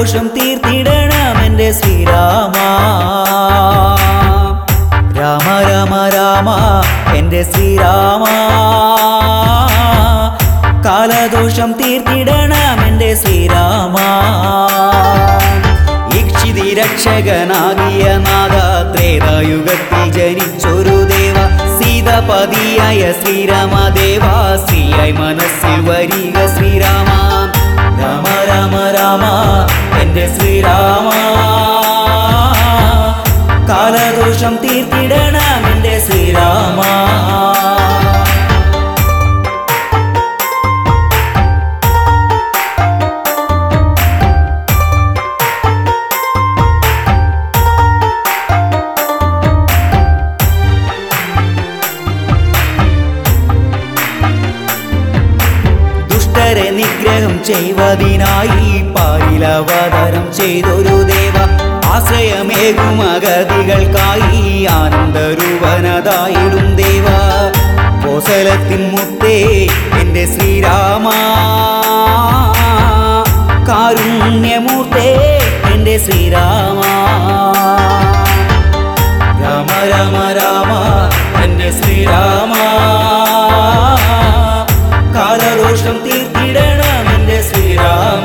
കാലദോഷം തീർത്തിടണം എൻ്റെ ശ്രീരാമ രാമ രാമ രാമ എൻ്റെ ശ്രീരാമ കാലദോഷം തീർത്തിടണം എൻ്റെ ശ്രീരാമ ഇക്ഷിതി രക്ഷകനാകിയ നാഥ ത്രേതായുഗത്തിൽ ജനിച്ചൊരു ദേവ സീതപതിയായ ശ്രീരാമദേവ ശ്രീയായി മനസ്സിൽ വരിക ശ്രീരാമ രാമ രാമ രാമ എൻ്റെ ശ്രീരാമ കാലദോഷം തീർത്തിടണം എൻ്റെ ശ്രീരാമ ദുഷ്ടരെ നിഗ്രഹം ചെയ്വതിനായി പാരിലവതരം ചെയ്തൊരു ദേവ ആശ്രയമേകും അഗതികൾക്കായി ആനന്ദരൂപനതായിടും ദേവ കോസലത്തിൻ മുത്തേ എൻ്റെ ശ്രീരാമ കാരുണ്യമൂർത്തേ എൻ്റെ ശ്രീരാമ രാമ രാമ രാമ എൻ്റെ ശ്രീരാമ കാലദോഷം തീർത്തിടണം എൻ്റെ ശ്രീരാമ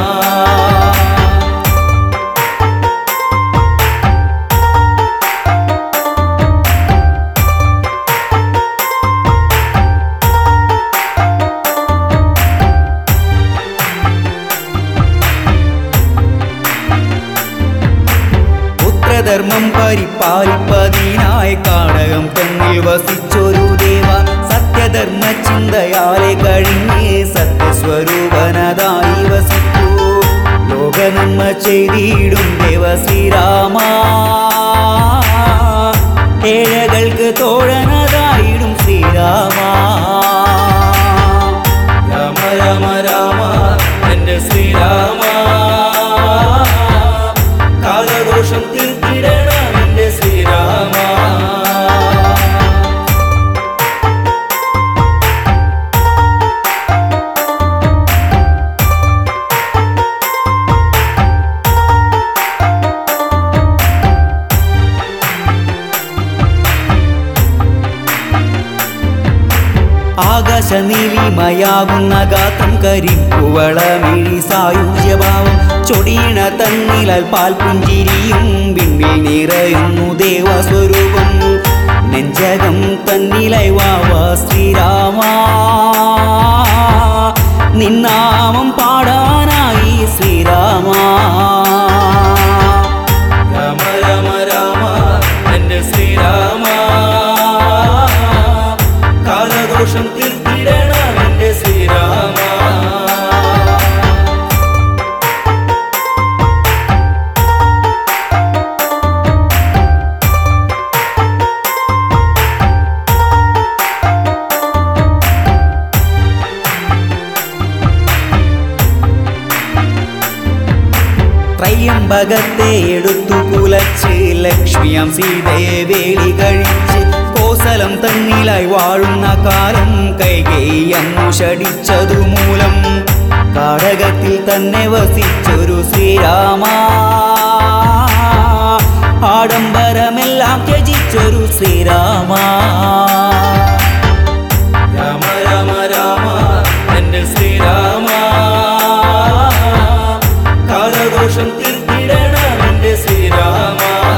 പുത്രധർമ്മം പരിപാലിപ്പതിനായി കാടകം തന്നിൽ വസിച്ചൊരു ദേവ സത്യധർമ്മ ചിന്തയാലെ കഴിഞ്ഞ് സത്യസ്വരൂപനതായി വസിക്കൂ ലോകനന്മ ചെയ്തിടും ദേവ ശ്രീരാമ ഏഴകൾക്ക് തോഴനതായിടും ശ്രീരാമ രാമ രാമ രാമ എൻ്റെ ശ്രീരാമ കാലദോഷം തീർത്തിടണം എൻ്റെ ശ്രീരാമ ആകാശ നീലിമയാകുന്ന ഗാത്രം കരിക്കുവളമിഴി സായുജ്യഭാവം ചൊടിയണ തന്നിലാൽ പാൽ പുഞ്ചിരിയും വിണ്ണിൽ നിറയുന്നു ദേവസ്വരൂപം നെഞ്ചകം തന്നിലായി വാവ ശ്രീരാമ നിന്നാമം പാടാനായി ശ്രീരാമ രാമ രാമ രാമ എൻ്റെ ശ്രീരാമ കാലദോഷം തീർത്തിടണം എൻ്റെ ശ്രീരാമ ത്രയംബകത്തെ എടുത്തു കുലച്ച് ലക്ഷ്മിയാം സീതയെ വേളി കഴിച്ച് കോസലം തന്നിലായി വാഴുന്ന കാലം കൈകേയങ്ങു ഷടിച്ചതു മൂലം കാടകത്തിൽ തന്നെ വസിച്ചൊരു ശ്രീരാമ ആഡംബരമെല്ലാം ത്യജിച്ചൊരു ശ്രീരാമ രാമ രാമ രാമ എൻ്റെ ശ്രീരാമ കാലദോഷം തീർത്തിടണം എൻ്റെ ശ്രീരാമ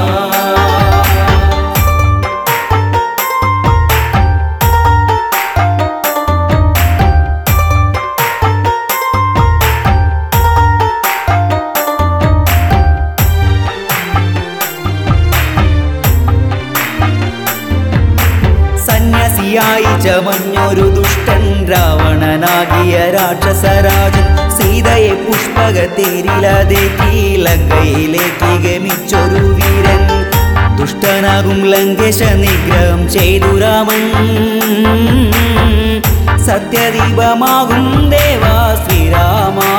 സന്യാസിയായി ചമഞ്ഞൊരു ദുഷ്ടൻ രാവണനാകിയ രാക്ഷസരാജൻ സീതയെ പുഷ്പകത്തേരിലതേറ്റി ലങ്കയിലേക്ക് ഗമിച്ചൊരു വീരൻ ദുഷ്ടനാകും ലങ്കേശ നിഗ്രഹം ചെയ്തു രാമൻ സത്യദീപമാകും ദേവാ ശ്രീരാമ